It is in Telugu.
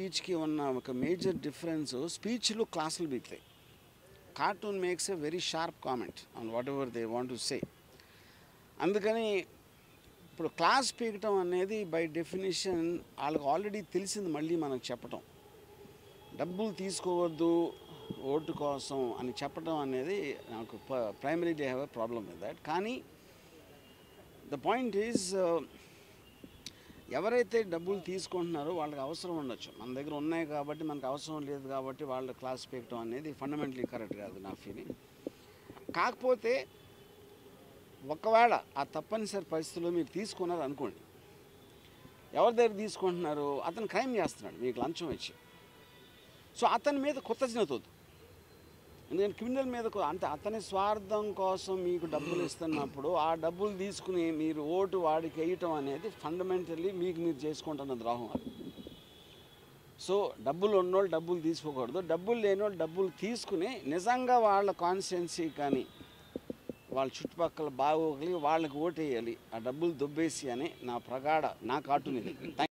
స్పీచ్కి ఉన్న ఒక మేజర్ డిఫరెన్స్ స్పీచ్లో క్లాసులు బీగుతాయి cartoon makes a very sharp comment on whatever they want to say అందుకని ఇప్పుడు క్లాస్ పీకటం అనేది బై డెఫినేషన్ వాళ్ళకి ఆల్రెడీ తెలిసింది మళ్ళీ మనకు చెప్పటం డబ్బులు తీసుకోవద్దు ఓటు కోసం అని చెప్పడం అనేది నాకు primary they have a problem with that కానీ ద పాయింట్ ఈజ్ ఎవరైతే డబ్బులు తీసుకుంటున్నారో వాళ్ళకి అవసరం ఉండొచ్చు మన దగ్గర ఉన్నాయి కాబట్టి మనకు అవసరం లేదు కాబట్టి వాళ్ళ క్లాస్ పీకటం అనేది ఫండమెంటలీ కరెక్ట్ కాదు నా ఫీలింగ్ కాకపోతే ఒకవేళ ఆ తప్పనిసరి పరిస్థితుల్లో మీరు తీసుకున్నారు అనుకోండి ఎవరి దగ్గర తీసుకుంటున్నారు అతను క్రైమ్ చేస్తున్నాడు మీకు లంచం ఇచ్చి సో అతని మీద కృతజ్ఞత వద్దు ఎందుకంటే క్రిమినల్ మీద కూ- అంటే అతని స్వార్థం కోసం మీకు డబ్బులు ఇస్తున్నప్పుడు ఆ డబ్బులు తీసుకుని మీరు ఓటు వాడికి వేయటం అనేది ఫండమెంటల్లీ మీకు మీరు చేసుకుంటున్న ద్రోహం అది సో డబ్బులు ఉన్నోళ్ళు డబ్బులు తీసుకోకూడదు డబ్బులు లేనోళ్ళు డబ్బులు తీసుకుని నిజంగా వాళ్ళ కాన్స్టిట్యున్సీ కానీ వాళ్ళ చుట్టుపక్కల బాగోగలి వాళ్ళకి ఓటు వేయాలి ఆ డబ్బులు దొబ్బేసి అని నా ప్రగాఢ నా కార్టూన్ ఇది